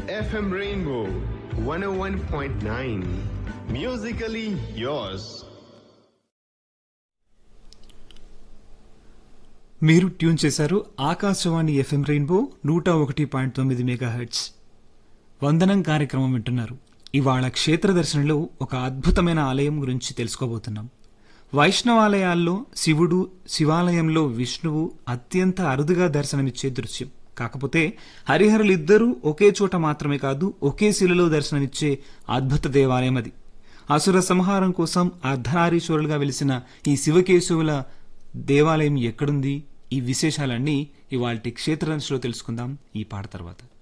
FM Rainbow 101.9. Musically yours. మీరు tune చేశారు Akashvani FM rainbow నూట ఒకటి పాయింట్ తొమ్మిది మెగా హెడ్స్ వందనం కార్యక్రమం వింటున్నారు ఇవాళ క్షేత్ర దర్శనంలో ఒక అద్భుతమైన ఆలయం గురించి తెలుసుకోబోతున్నాం వైష్ణవాలయాల్లో శివుడు శివాలయంలో విష్ణువు అత్యంత అరుదుగా దర్శనమిచ్చే దృశ్యం కాకపోతే హరిహరులిద్దరూ ఒకే చోట మాత్రమే కాదు ఒకే శిలలో దర్శనమిచ్చే అద్భుత దేవాలయం అది అసుర సంహారం కోసం అర్ధనారీశ్వరులుగా వెలిసిన ఈ శివకేశవుల దేవాలయం ఎక్కడుంది ఈ విశేషాలన్నీ ఇవాల్టి క్షేత్ర దర్శనంలో తెలుసుకుందాం ఈ పాట తర్వాత